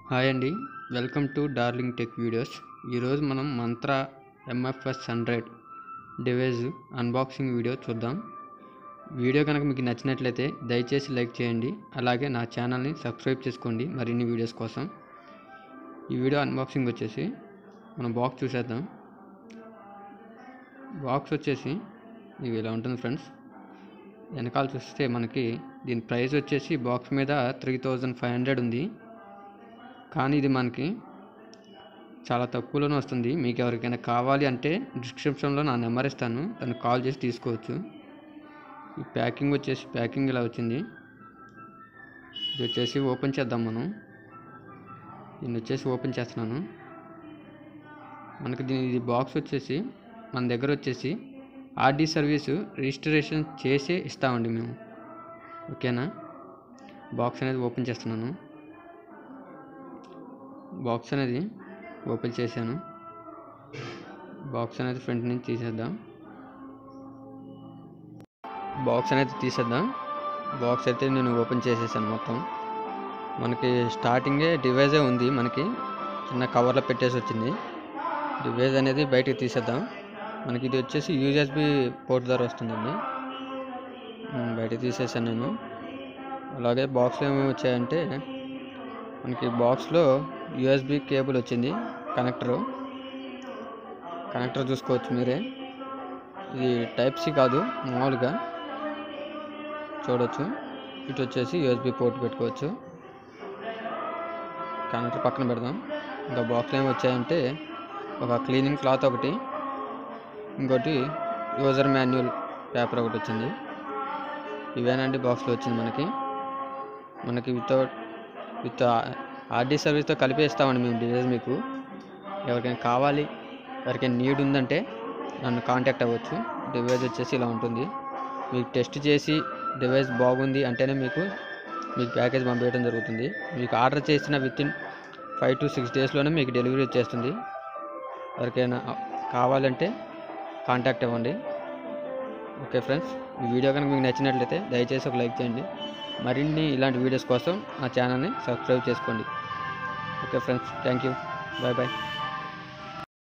hi అండి welcome to darling tech videos ఈరోజు మనం Mantra MFS hundred device unboxing video చూద్దాం వీడియో కనుక మీకు నచ్చినట్లయితే దయచేసి లైక్ చేయండి అలాగే నా ఛానల్ని సబ్స్క్రైబ్ చేసుకోండి మరిన్ని వీడియోస్ కోసం ఈ వీడియో అన్బాక్సింగ్ వచ్చేసి మనం బాక్స్ చూసేద్దాం బాక్స్ వచ్చేసి ఇది ఇలా ఉంటుంది ఫ్రెండ్స్ వెనకాల చూస్తే మనకి దీని ప్రైస్ వచ్చేసి బాక్స్ మీద త్రీ థౌజండ్ ఫైవ్ హండ్రెడ్ ఉంది కానీ ఇది మనకి చాలా తక్కువలోనే వస్తుంది మీకు ఎవరికైనా కావాలి అంటే డిస్క్రిప్షన్లో నా నెంబర్ ఇస్తాను దానికి కాల్ చేసి తీసుకోవచ్చు ఈ ప్యాకింగ్ వచ్చేసి ప్యాకింగ్ ఇలా వచ్చింది ఇది వచ్చేసి ఓపెన్ చేద్దాం మనం దీన్ని వచ్చేసి ఓపెన్ చేస్తున్నాను మనకి దీని ఇది బాక్స్ వచ్చేసి మన దగ్గర వచ్చేసి ఆర్డీ సర్వీసు రిజిస్ట్రేషన్ చేసే ఇస్తామండి మేము ఓకేనా బాక్స్ అనేది ఓపెన్ చేస్తున్నాను బాక్స్ అనేది ఓపెన్ చేశాను బాక్స్ అనేది ఫ్రంట్ నుంచి తీసేద్దాం బాక్స్ అనేది తీసేద్దాం బాక్స్ అయితే నేను ఓపెన్ చేసేసాను మొత్తం మనకి స్టార్టింగే డివైజే ఉంది మనకి చిన్న కవర్లో పెట్టేసి వచ్చింది డివైజ్ అనేది బయటికి తీసేద్దాం మనకి ఇది వచ్చేసి యూఎస్బి పోర్ట్ ద్వారా వస్తుందండి ఉమ్, బయటికి తీసేసాను నేను అలాగే బాక్స్లో ఏమేమి వచ్చాయంటే మనకి బాక్స్లో యూఎస్బి కేబుల్ వచ్చింది కనెక్టరు కనెక్టర్ చూసుకోవచ్చు మీరే ఇది టైప్ సి కాదు మామూలుగా చూడొచ్చు ఇటు వచ్చేసి యూఎస్బి పోర్ట్ పెట్టుకోవచ్చు కనెక్టర్ పక్కన పెడదాం ఇంకా బాక్స్లో ఏమి వచ్చాయంటే ఒక క్లీనింగ్ క్లాత్ ఒకటి ఇంకోటి యూజర్ మాన్యువల్ పేపర్ ఒకటి వచ్చింది ఇవేనండి బాక్స్లో వచ్చింది మనకి మనకి వితౌట్ విత్ ఆర్డీ సర్వీస్తో కలిపి ఇస్తామండి మేము డివైస్ మీకు ఎవరికైనా కావాలి ఎవరికైనా నీడ్ ఉందంటే నన్ను కాంటాక్ట్ అవ్వచ్చు డివైస్ వచ్చేసి ఇలా ఉంటుంది మీకు టెస్ట్ చేసి డివైస్ బాగుంది అంటేనే మీకు మీకు ప్యాకేజ్ పంపించడం జరుగుతుంది మీకు ఆర్డర్ చేసిన with in five to six డేస్లోనే మీకు డెలివరీ వచ్చేస్తుంది ఎవరికైనా కావాలంటే కాంటాక్ట్ అవ్వండి ఓకే ఫ్రెండ్స్ ఈ వీడియో కనుక మీకు నచ్చినట్లయితే దయచేసి ఒక లైక్ చేయండి మరిన్ని ఇలాంటి వీడియోస్ కోసం నా ఛానల్ని సబ్స్క్రైబ్ చేసుకోండి okay friends thank you bye bye